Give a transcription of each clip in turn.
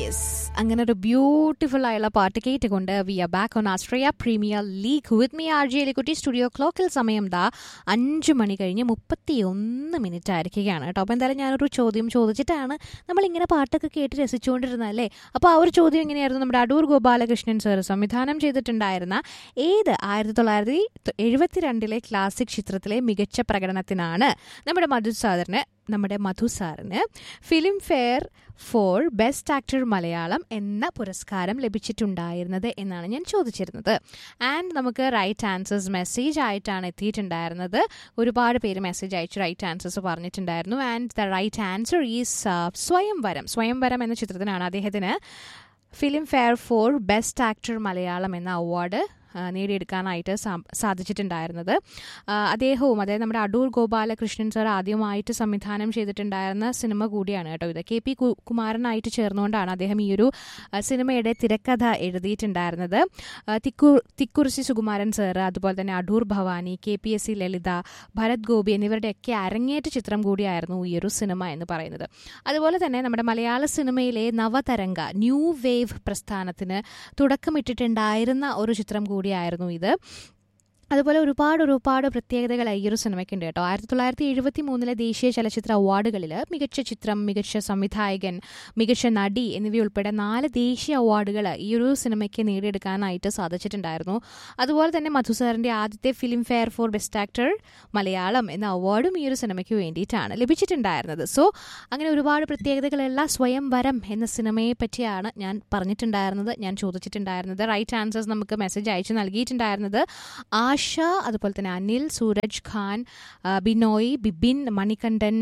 yes അങ്ങനെ ഒരു beautiful ആയുള്ള പാട്ട് കേട്ടുകൊണ്ട് we are back on Australia premier league with me R G എലിക്കുട്ടി സ്റ്റുഡിയോ ക്ലോക്കിൽ സമയം ദാ അഞ്ച് മണി കഴിഞ്ഞ് മുപ്പത്തി ഒന്ന് മിനിറ്റ് ആയിരിക്കുകയാണ് കേട്ടോ അപ്പോൾ എന്തായാലും ഞാനൊരു ചോദ്യം ചോദിച്ചിട്ടാണ് നമ്മളിങ്ങനെ പാട്ടൊക്കെ കേട്ട് രസിച്ചുകൊണ്ടിരുന്നല്ലേ അപ്പോൾ ആ ഒരു ചോദ്യം എങ്ങനെയായിരുന്നു നമ്മുടെ അടൂർ ഗോപാലകൃഷ്ണൻ സാർ സംവിധാനം ചെയ്തിട്ടുണ്ടായിരുന്ന ഏത് ആയിരത്തി തൊള്ളായിരത്തി എഴുപത്തിരണ്ടിലെ ക്ലാസിക് ചിത്രത്തിലെ മികച്ച പ്രകടനത്തിനാണ് നമ്മുടെ മധു സാറിന് നമ്മുടെ മധു സാറിന് filmfare for best actor Malayalam എന്ന പുരസ്കാരം ലഭിച്ചിട്ടുണ്ടായിരുന്നത് എന്നാണ് ഞാൻ ചോദിച്ചിരുന്നത് ആൻഡ് നമുക്ക് റൈറ്റ് ആൻസേഴ്സ് മെസ്സേജ് ആയിട്ടാണ് എത്തിയിട്ടുണ്ടായിരുന്നത് ഒരുപാട് പേര് മെസ്സേജ് അയച്ചു റൈറ്റ് ആൻസേഴ്സ് പറഞ്ഞിട്ടുണ്ടായിരുന്നു and the right answer is Swayamvaram Swayamvaram എന്ന ചിത്രത്തിനാണ് അദ്ദേഹത്തിന് filmfare for best actor Malayalam എന്ന അവാർഡ് നേടിയെടുക്കാനായിട്ട് സാധിച്ചിട്ടുണ്ടായിരുന്നത് അദ്ദേഹവും അതായത് നമ്മുടെ അടൂർ ഗോപാലകൃഷ്ണൻ സാർ ആദ്യമായിട്ട് സംവിധാനം ചെയ്തിട്ടുണ്ടായിരുന്ന സിനിമ കൂടിയാണ് കേട്ടോ ഇത് കെ പി കുമാരനായിട്ട് ചേർന്നുകൊണ്ടാണ് അദ്ദേഹം ഈ ഒരു സിനിമയുടെ തിരക്കഥ എഴുതിയിട്ടുണ്ടായിരുന്നത് തിക്കു തിക്കുറിശി സുകുമാരൻ സാർ അതുപോലെ തന്നെ Adoor Bhavani K P S C Lalitha Bharath Gopi എന്നിവരുടെയൊക്കെ അരങ്ങേറ്റ ചിത്രം കൂടിയായിരുന്നു ഈ ഒരു സിനിമ എന്ന് പറയുന്നത് അതുപോലെ തന്നെ നമ്മുടെ മലയാള സിനിമയിലെ നവതരംഗ ന്യൂ വേവ് പ്രസ്ഥാനത്തിന് തുടക്കമിട്ടിട്ടുണ്ടായിരുന്ന ഒരു ചിത്രം കൂടിയായിരുന്നു ഇത് അതുപോലെ ഒരുപാട് ഒരുപാട് പ്രത്യേകതകൾ ഈ ഒരു സിനിമയ്ക്കുണ്ട് കേട്ടോ ആയിരത്തി തൊള്ളായിരത്തി എഴുപത്തി മൂന്നിലെ ദേശീയ ചലച്ചിത്ര അവാർഡുകളിൽ മികച്ച ചിത്രം മികച്ച സംവിധായകൻ മികച്ച നടി എന്നിവയുൾപ്പെടെ നാല് ദേശീയ അവാർഡുകൾ ഈ ഒരു സിനിമയ്ക്ക് നേടിയെടുക്കാനായിട്ട് സാധിച്ചിട്ടുണ്ടായിരുന്നു അതുപോലെ തന്നെ മധു സാറിൻ്റെ ആദ്യത്തെ filmfare for best actor Malayalam എന്ന അവാർഡും ഈ ഒരു സിനിമയ്ക്ക് വേണ്ടിയിട്ടാണ് ലഭിച്ചിട്ടുണ്ടായിരുന്നത് സോ അങ്ങനെ ഒരുപാട് പ്രത്യേകതകളുള്ള സ്വയംവരം എന്ന സിനിമയെ പറ്റിയാണ് ഞാൻ പറഞ്ഞിട്ടുണ്ടായിരുന്നത് ഞാൻ ചോദിച്ചിട്ടുണ്ടായിരുന്നത് റൈറ്റ് ആൻസേഴ്സ് നമുക്ക് മെസ്സേജ് അയച്ചു നൽകിയിട്ടുണ്ടായിരുന്നത് ആഷ അതുപോലെ തന്നെ അനിൽ സൂരജ് ഖാൻ ബിനോയ് ബിബിൻ മണികണ്ഠൻ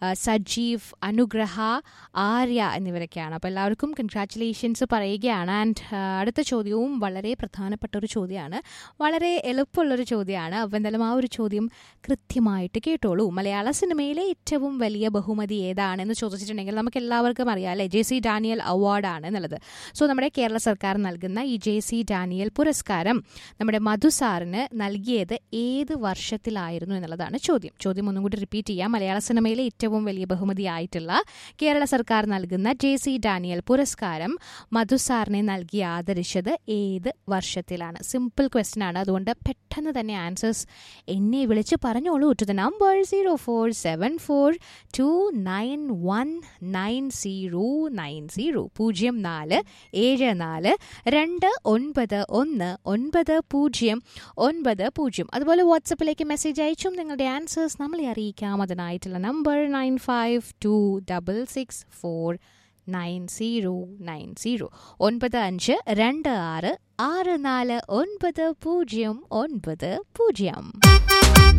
സജീവ് അനുഗ്രഹ ആര്യ എന്നിവരൊക്കെയാണ് അപ്പോൾ എല്ലാവർക്കും കൺഗ്രാറ്റുലേഷൻസ് പറയുകയാണ് ആൻഡ് അടുത്ത ചോദ്യവും വളരെ പ്രധാനപ്പെട്ട ഒരു ചോദ്യമാണ് വളരെ എളുപ്പമുള്ളൊരു ചോദ്യമാണ് അപ്പോൾ എന്തായാലും ആ ഒരു ചോദ്യം കൃത്യമായിട്ട് കേട്ടോളൂ മലയാള സിനിമയിലെ ഏറ്റവും വലിയ ബഹുമതി ഏതാണെന്ന് ചോദിച്ചിട്ടുണ്ടെങ്കിൽ നമുക്ക് എല്ലാവർക്കും അറിയാം അല്ലേ ജെ സി ഡാനിയൽ അവാർഡാണ് എന്നുള്ളത് സോ നമ്മുടെ കേരള സർക്കാർ നൽകുന്ന ഈ ജെ സി ഡാനിയൽ പുരസ്കാരം നമ്മുടെ മധു സാറിന് നൽകിയത് ഏത് വർഷത്തിലായിരുന്നു എന്നുള്ളതാണ് ചോദ്യം ചോദ്യം ഒന്നും കൂടി റിപ്പീറ്റ് ചെയ്യാം മലയാള സിനിമയിലെ ഏറ്റവും വലിയ ബഹുമതിയായിട്ടുള്ള കേരള സർക്കാർ നൽകുന്ന ജെ സി ഡാനിയൽ പുരസ്കാരം മധു സാറിനെ നൽകി ആദരിച്ചത് ഏത് വർഷത്തിലാണ് സിമ്പിൾ ക്വസ്റ്റ്യൻ ആണ് അതുകൊണ്ട് പെട്ടെന്ന് തന്നെ ആൻസേഴ്സ് എന്നെ വിളിച്ച് പറഞ്ഞോളൂ to the number zero four seven four two nine one nine zero nine zero പൂജ്യം നാല് ഏഴ് നാല് രണ്ട് ഒൻപത് ഒന്ന് ഒൻപത് പൂജ്യം ഒൻപത് പൂജ്യം അതുപോലെ വാട്സപ്പിലേക്ക് മെസ്സേജ് അയച്ചും നിങ്ങളുടെ ആൻസേഴ്സ് നമ്മളെ അറിയിക്കാം അതിനായിട്ടുള്ള number nine five two double six four nine zero nine zero ഒൻപത് അഞ്ച് രണ്ട് ആറ് ആറ് നാല് ഒൻപത് പൂജ്യം ഒൻപത് പൂജ്യം